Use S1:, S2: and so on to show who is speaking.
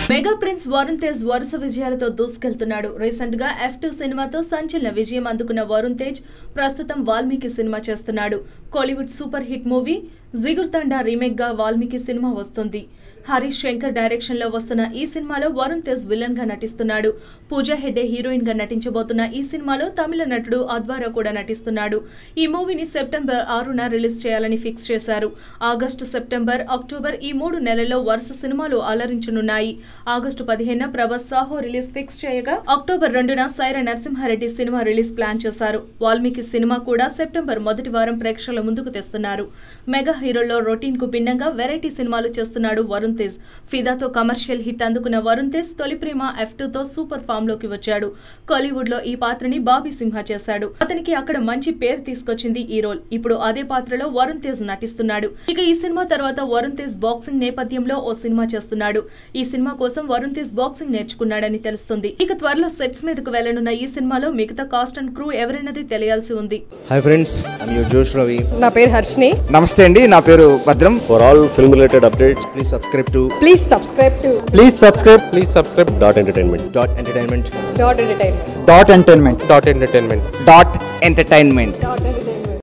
S1: Mega prince Varun Tej వరుస విజయాలతో దూసుకెళ్తున్నాడు రీసెంట్ గా ఎఫ్ టూ సినిమాతో సంచలన విజయం అందుకున్న వరుణ్ తేజ్ ప్రస్తుతం వాల్మీకి సినిమా చేస్తున్నాడు Kollywood super hit movie Jigarthanda remake గా వాల్మీకి సినిమా వస్తుంది హరీష్ శంకర్ డైరెక్షన్ లో వస్తున్న ఈ సినిమాలో వరుణ్ తేజ్ విలన్ గా నటిస్తున్నాడు పూజా హెడ్డే హీరోయిన్ గా నటించబోతున్న ఈ సినిమాలో తమిళ నటుడు అద్వారా కూడా నటిస్తున్నాడు ఈ మూవీని సెప్టెంబర్ ఆరున రిలీజ్ చేయాలని ఫిక్స్ చేశారు ఆగస్టు సెప్టెంబర్ అక్టోబర్ ఈ మూడు నెలల్లో వరుస సినిమాలు అలరించనున్నాయి ఆగస్టు పదిహేను ప్రభాస్ సాహో రిలీజ్ ఫిక్స్ చేయగా అక్టోబర్ రెండున సైరా నరసింహారెడ్డి సినిమా రిలీజ్ ప్లాన్ చేశారు వాల్మీకి సినిమా కూడా సెప్టెంబర్ మొదటి వారం ప్రేక్షకుల ముందుకు తెస్తున్నారు మెగా హీరోల్లో రొటీన్ కు భిన్నంగా వెరైటీ సినిమాలు చేస్తున్నాడు వరుణ్ తేజ్ ఫిదాతో కమర్షియల్ హిట్ అందుకున్న వరుణ్ తేజ్ తొలి ప్రేమ ఎఫ్ తో సూపర్ ఫామ్ లోకి వచ్చాడు కాలీవుడ్ లో ఈ పాత్రని బాబీ సింహ చేశాడు అతనికి అక్కడ మంచి పేరు తీసుకొచ్చింది ఈ రోల్ ఇప్పుడు అదే పాత్రలో వరుణ్ తేజ్ నటిస్తున్నాడు ఇక ఈ సినిమా తర్వాత వరుణ్ తేజ్ బాక్సింగ్ నేపథ్యంలో ఓ సినిమా చేస్తున్నాడు ఈ సినిమా కోసం వరుణ్ తేజ్ బాక్సింగ్ నేర్చుకున్నాడని తెలుస్తుంది ఇక త్వరలో సెట్స్ మీదకు వెళ్లనున్న ఈ సినిమాలో మిగతా కాస్ట్ అండ్ క్రూ ఎవరైనది తెలియాల్సి ఉంది
S2: హాయ్ ఫ్రెండ్స్ ఐమ్ యువర్ జోష్ రవి
S3: నా పేరు హర్షిని
S2: నమస్తే అండి నా పేరు భద్రం
S4: For all film related updates,
S2: please subscribe to
S3: please subscribe to
S4: please subscribe. Please subscribe. Dot entertainment.
S2: Dot entertainment
S3: dot entertainment
S4: Dot entertainment. Dot entertainment.
S2: Dot entertainment
S3: dot entertainment